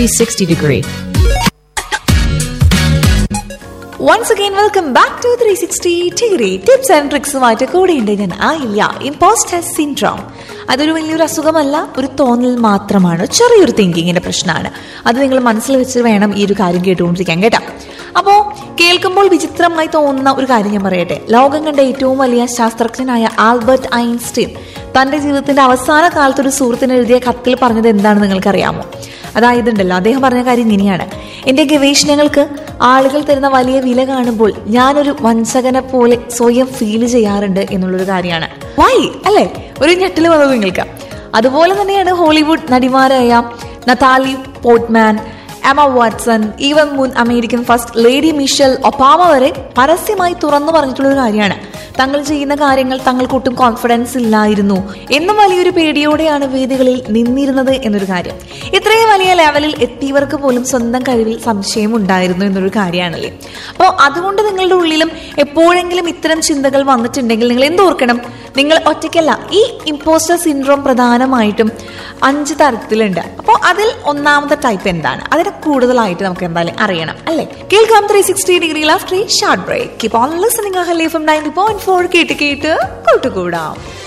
360 degree. Once again welcome back to three sixty degree tips and ട്രിക്സുമായിട്ട് കൂടെയുണ്ട് ഞാൻ ആയില്ല ഇമ്പോസ്റ്റർ സിൻഡ്രോം അതൊരു വലിയൊരു അസുഖമല്ല ഒരു തോന്നൽ മാത്രമാണ് ചെറിയൊരു തിങ്കിങ്ങിന്റെ പ്രശ്നമാണ് അത് നിങ്ങൾ മനസ്സിൽ വെച്ച് വേണം ഈ ഒരു കാര്യം കേട്ടുകൊണ്ടിരിക്കാൻ കേട്ടോ അപ്പോൾ കേൾക്കുമ്പോൾ വിചിത്രമായി തോന്നുന്ന ഒരു കാര്യം ഞാൻ പറയട്ടെ ലോകം കണ്ട ഏറ്റവും വലിയ ശാസ്ത്രജ്ഞനായ ആൽബർട്ട് ഐൻസ്റ്റീൻ തന്റെ ജീവിതത്തിന്റെ അവസാന കാലത്ത് ഒരു സുഹൃത്തിന് എഴുതിയ കത്തിൽ പറഞ്ഞത് എന്താണെന്ന് നിങ്ങൾക്കറിയാമോ അതായത് ഉണ്ടല്ലോ അദ്ദേഹം പറഞ്ഞ കാര്യം ഇങ്ങനെയാണ് എന്റെ ഗവേഷണങ്ങൾക്ക് ആളുകൾ തരുന്ന വലിയ വില കാണുമ്പോൾ ഞാനൊരു വഞ്ചകനെ പോലെ സ്വയം ഫീൽ ചെയ്യാറുണ്ട് എന്നുള്ളൊരു കാര്യമാണ് വൈ അല്ലേ ഒരു ഞെട്ടിൽ വന്നത് നിങ്ങൾക്ക് അതുപോലെ തന്നെയാണ് ഹോളിവുഡ് നടിമാരായ Natalie Portman Emma Watson even മുൻ American first lady Michelle Obama വരെ പരസ്യമായി തുറന്നു പറഞ്ഞിട്ടുള്ള ഒരു കാര്യമാണ് തങ്ങൾ ചെയ്യുന്ന കാര്യങ്ങൾ തങ്ങൾക്കൊട്ടും കോൺഫിഡൻസ് ഇല്ലായിരുന്നു എന്നും വലിയൊരു പേടിയോടെയാണ് വേദികളിൽ നിന്നിരുന്നത് എന്നൊരു കാര്യം ഇത്രയും വലിയ ലെവലിൽ എത്തിയവർക്ക് പോലും സ്വന്തം കഴിവിൽ സംശയം ഉണ്ടായിരുന്നു എന്നൊരു കാര്യമാണല്ലേ അപ്പോൾ അതുകൊണ്ട് നിങ്ങളുടെ ഉള്ളിലും എപ്പോഴെങ്കിലും ഇത്തരം ചിന്തകൾ വന്നിട്ടുണ്ടെങ്കിൽ നിങ്ങൾ എന്തോർക്കണം നിങ്ങൾ ഒറ്റയ്ക്കല്ല ഈ ഇമ്പോസ്റ്റർ സിൻഡ്രോം പ്രധാനമായിട്ടും അഞ്ച് തരത്തിലുണ്ട് അപ്പോൾ അതിൽ ഒന്നാമത്തെ ടൈപ്പ് എന്താണ് അതിനെ കൂടുതലായിട്ട് നമുക്ക് എന്തായാലും അറിയണം അല്ലേ കേൾക്കാം three sixty degree laughter short break keep on listening അഹലി ഫ്രം നയൻറ്റി പോയിന്റ് ഫോർ കേട്ട് കേട്ട് കൂട്ടുകൂടാം